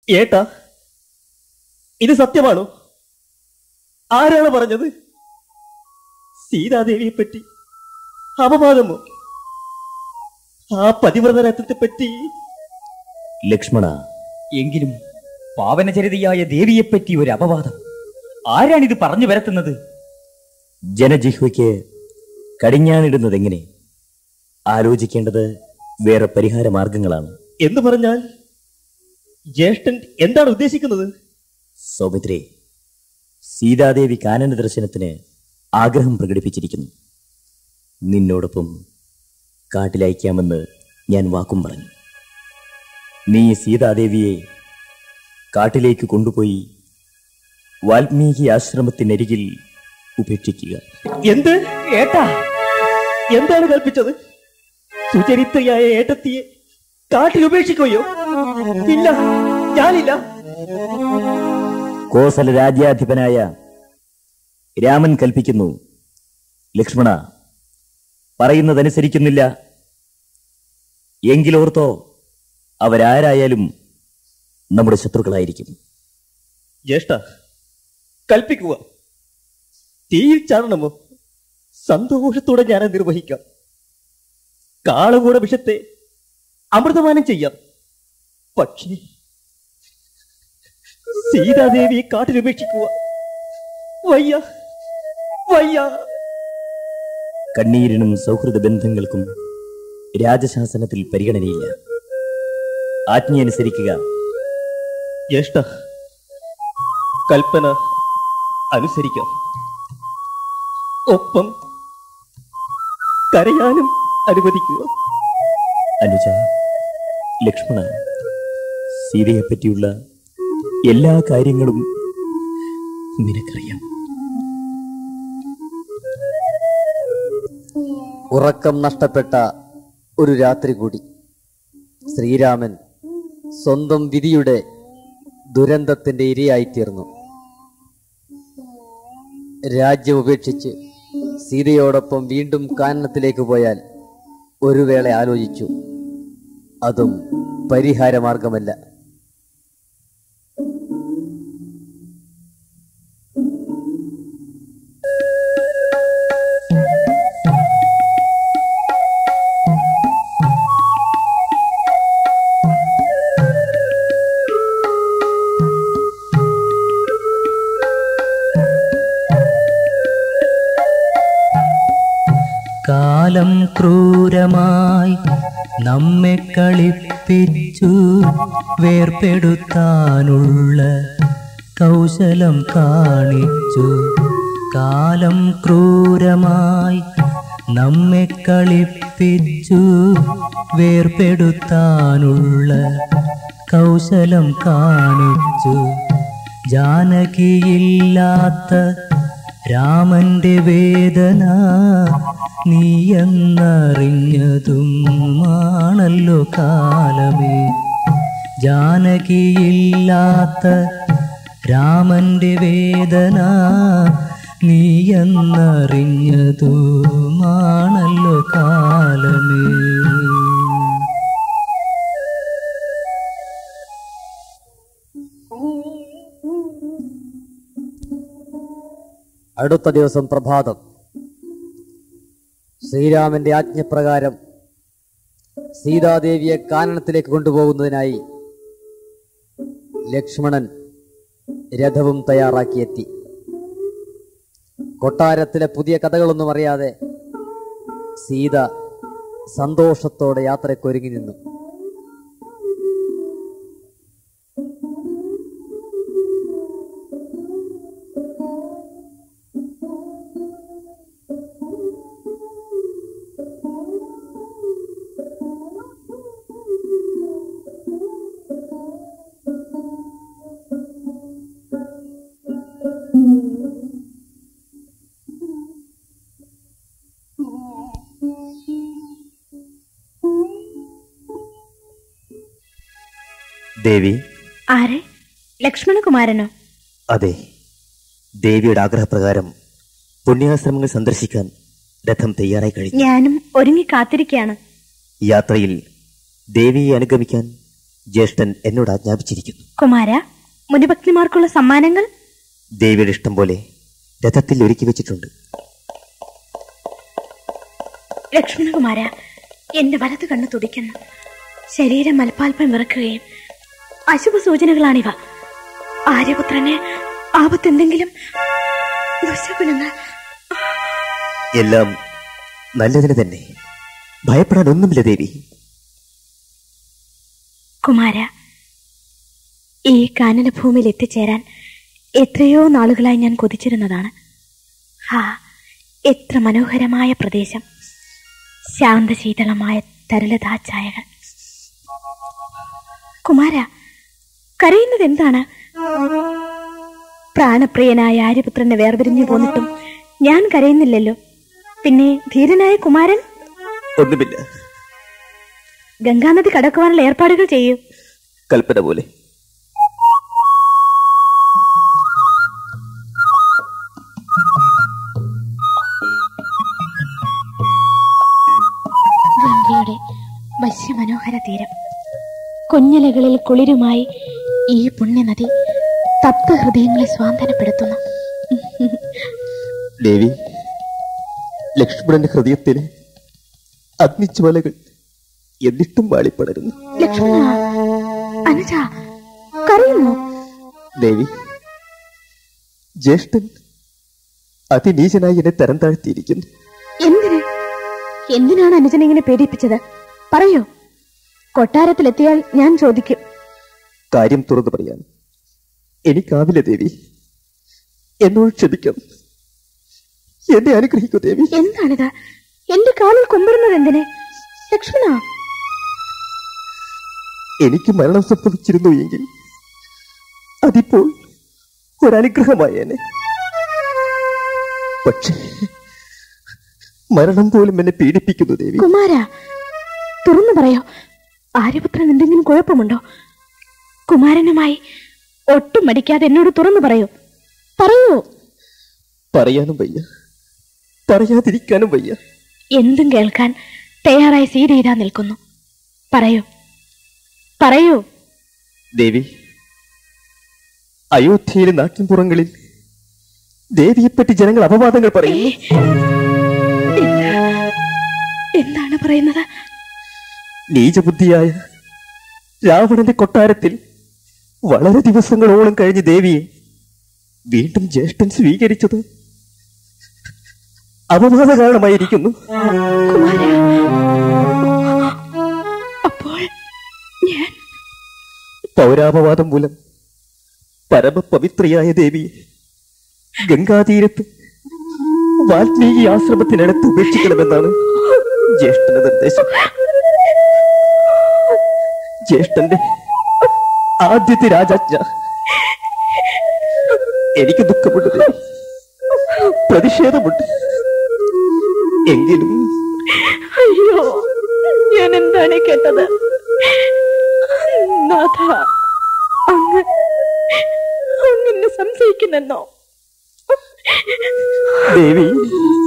ഏട്ടാ ഇത് സത്യമാണോ ആരാണ് പറഞ്ഞത് സീതാദേവിയെ പറ്റി അപവാദമോ ആ പതിവ്രതരത്വത്തെ പറ്റി ലക്ഷ്മണ എങ്കിലും പാവനചരിതയായ ദേവിയെപ്പറ്റി ഒരു അപവാദം ആരാണിത് പറഞ്ഞു വരത്തുന്നത് ജനജിഹ്വയ്ക്ക് കടിഞ്ഞാണിടുന്നത് എങ്ങനെ ആലോചിക്കേണ്ടത് വേറെ പരിഹാര മാർഗങ്ങളാണ് എന്ന് പറഞ്ഞാൽ ജ്യേഷ്ഠൻ എന്താണ് ഉദ്ദേശിക്കുന്നത് സൗമിത്രേ സീതാദേവി കാനന ദർശനത്തിന് ആഗ്രഹം പ്രകടിപ്പിച്ചിരിക്കുന്നു നിന്നോടൊപ്പം കാട്ടിലയക്കാമെന്ന് ഞാൻ വാക്കും പറഞ്ഞു നീ സീതാദേവിയെ കാട്ടിലേക്ക് കൊണ്ടുപോയി വാൽമീകി ആശ്രമത്തിനരികിൽ ഉപേക്ഷിക്കുക എന്ത് ഏട്ടാ എന്താണ് കൽപ്പിച്ചത് സുചരിത്രയായ ഏട്ടത്തിയെ കാട്ടിൽ ഉപേക്ഷിക്കുകയോ ഇല്ല ഞാനില്ല കോസല രാജ്യാധിപനായ രാമൻ കൽപ്പിക്കുന്നു ലക്ഷ്മണ പറയുന്നതനുസരിക്കുന്നില്ല എങ്കിലോർത്തോ അവരാരായാലും നമ്മുടെ ശത്രുക്കളായിരിക്കും ജ്യേഷ്ഠ കൽപ്പിക്കുക തീയിൽ ചാടണമോ സന്തോഷത്തോടെ ഞാൻ അത് നിർവഹിക്കാം കാളകൂട വിഷത്തെ അമൃതപാനം ചെയ്യാം പക്ഷേ സീതാദേവിയെ കാട്ടിൽ ഉപേക്ഷിക്കുക വയ്യ വയ്യ കണ്ണീരിനും സൗഹൃദ ബന്ധങ്ങൾക്കും രാജശാസനത്തിൽ പരിഗണനയില്ല ആജ്ഞയനുസരിക്കുക ജ്യേഷ്ഠ കൽപ്പന അനുസരിക്കാം ഒപ്പം കരയാനും അനുവദിക്കുക അനുജ ലക്ഷ്മണ സീതയെപ്പറ്റിയുള്ള എല്ലാ കാര്യങ്ങളും നിനക്കറിയാം ഉറക്കം നഷ്ടപ്പെട്ട ഒരു രാത്രി കൂടി ശ്രീരാമൻ സ്വന്തം വിധിയുടെ ദുരന്തത്തിന്റെ ഇരയായിത്തീർന്നു രാജ്യം ഉപേക്ഷിച്ച് സീതയോടൊപ്പം വീണ്ടും കാനനത്തിലേക്ക് പോയാൽ ഒരു വേള ആലോചിച്ചു അതും പരിഹാരമാർഗമല്ല കാലം ക്രൂരമായി നമ്മെ കളിപ്പിച്ചു വേർപെടുത്താനുള്ള കൗശലം കാണിച്ചു കാലം ക്രൂരമായി നമ്മെ കളിപ്പിച്ചു വേർപെടുത്താനുള്ള കൗശലം കാണിച്ചു ജാനകിയില്ലാത്ത രാമന്റെ വേദന നീയെന്നറിഞ്ഞതും ആണല്ലോ കാലമേ ജാനകിയില്ലാത്ത രാമന്റെ വേദന നീയെന്നറിഞ്ഞതുമാണല്ലോ കാലമേ അടുത്ത ദിവസം പ്രഭാതം ശ്രീരാമന്റെ ആജ്ഞപ്രകാരം സീതാദേവിയെ കാനനത്തിലേക്ക് കൊണ്ടുപോകുന്നതിനായി ലക്ഷ്മണൻ രഥവും തയ്യാറാക്കിയെത്തി കൊട്ടാരത്തിലെ പുതിയ കഥകളൊന്നും അറിയാതെ സീത സന്തോഷത്തോടെ യാത്രയ്ക്കൊരുങ്ങി നിന്നു ദേവി ആരെ ലക്ഷ്മണകുമാരനോ അതെ ദേവിയുടെ ആഗ്രഹപ്രകാരം പുണ്യാശ്രമങ്ങൾ സന്ദർശിക്കാൻ രഥം തയ്യാറായി കഴിഞ്ഞു ഞാനും ഒരുങ്ങി കാത്തിരിക്കയാണ് യാത്രയിൽ ദേവിയെ അനുഗമിക്കാൻ ജ്യേഷ്ഠൻ എന്നോട് ആജ്ഞാപിച്ചിരിക്കുന്നു കുമാര മുനിഭക്തിമാർക്കുള്ള സമ്മാനങ്ങൾ ദേവിയുടെ ഇഷ്ടം പോലെ രഥത്തിൽ ഒരുക്കി വെച്ചിട്ടുണ്ട് ലക്ഷ്മണകുമാര എന്റെ വലത് കണ്ണ് തുടിക്കുന്നു ശരീരം മൽപ്പാൽപ്പം വിറക്കുകയും അശുഭ സൂചനകളാണിവ ആര്യപുത്രന് ആപത്തെന്തെങ്കിലും ദുശകുലങ്ങൾ എല്ലാം നല്ലതിന് തന്നെ ഭയപ്പെടാൻ ഒന്നുമില്ല ദേവി കുമാര ഈ കാനനഭൂമിയിൽ എത്തിച്ചേരാൻ എത്രയോ നാളുകളായി ഞാൻ കൊതിച്ചിരുന്നതാണ് ഹാ എത്ര മനോഹരമായ പ്രദേശം ശാന്തശീതളമായ തരലതാഛായകൾ കുമാര കരയുന്നത് എന്താണ് പ്രാണപ്രിയനായ ആര്യപുത്രനെ വേർപിരിഞ്ഞു പോന്നിട്ടും ഞാൻ കരയുന്നില്ലല്ലോ പിന്നെ ധീരനായ കുമാരൻ ഒന്നുമില്ല ഗംഗാനദി കടക്കുവാനുള്ള ഏർപ്പാടുകൾ ചെയ്യൂ കൽപ്പന പോലെ ഗംഗയുടെ വശ്യമനോഹര തീരം കുഞ്ഞിലകളിൽ കുളിരുമായി ഈ പുണ്യനദി തപ്ത ഹൃദയങ്ങളെ സ്വാന്തനപ്പെടുത്തുന്നു ദേവി ലക്ഷ്മണന്റെ ഹൃദയത്തിലെ അഗ്നിജ്വാലകൾ എന്നിട്ടും വാളിപ്പടരുന്നു ലക്ഷ്മണ അനുജ കരയുന്നു ദേവി ജ്യേഷ്ഠൻ അതിനീചനായി എന്നെ തരം താഴ്ത്തിയിരിക്കുന്നു എന്തിന് എന്തിനാണ് അനുജൻ ഇങ്ങനെ പേടിപ്പിച്ചത് പറയൂ കൊട്ടാരത്തിലെത്തിയാൽ ഞാൻ ചോദിക്കും കാര്യം തുറന്നു പറയാൻ എനിക്കാവില്ല ദേവി എന്നോട് ക്ഷമിക്കണം എന്നെ അനുഗ്രഹിക്കൂ ദേവി എന്താണിത് എന്റെ കാലിൽ കൊമ്പിടുന്നത് എന്തിന് ലക്ഷ്മണ എനിക്ക് മരണം സംഭവിച്ചിരുന്നു എങ്കിൽ അതിപ്പോൾ ഒരനുഗ്രഹമായേനെ പക്ഷേ മരണം പോലും എന്നെ പീഡിപ്പിക്കുന്നു ദേവി കുമാര തുറന്നു പറയോ ആര്യപുത്രൻ എന്തെങ്കിലും കുഴപ്പമുണ്ടോ കുമാരനുമായി ഒട്ടും മടിക്കാതെ എന്നോട് തുറന്നു പറയൂ പറയൂ പറയാനും വയ്യ പറയാതിരിക്കാനും വയ്യ എന്തും കേൾക്കാൻ തയ്യാറായി സീത ഇതാ നിൽക്കുന്നു പറയൂ പറയൂ ദേവി അയോധ്യയിലെ നാട്ടിൻപുറങ്ങളിൽ ദേവിയെപ്പറ്റി ജനങ്ങൾ അപവാദങ്ങൾ പറയുന്നു എന്താണ് പറയുന്നത് നീചബുദ്ധിയായ രാവണന്റെ കൊട്ടാരത്തിൽ വളരെ ദിവസങ്ങളോളം കഴിഞ്ഞ് ദേവിയെ വീണ്ടും ജ്യേഷ്ഠൻ സ്വീകരിച്ചത് അപവാദ കാരണമായിരിക്കുന്നു കുമാര അപ്പോൾ ഞാൻ പൗരാപവാദം മൂലം പരമപവിത്രയായ ദേവിയെ ഗംഗാതീരത്ത് വാൽമീകി ആശ്രമത്തിനടുത്ത് ഉപേക്ഷിക്കണമെന്നാണ് ജ്യേഷ്ഠന്റെ നിർദ്ദേശം ജ്യേഷ്ഠന്റെ ആദ്യത്തെ രാജാജ്ഞ എനിക്ക് ദുഃഖമുണ്ട് ദേവി പ്രതിഷേധമുണ്ട് എങ്കിലും അയ്യോ ഞാൻ എന്താണ് കേട്ടത് നാഥ അങ്ങ് അങ്ങെന്നെ സംശയിക്കുന്നെന്നോ ദേവി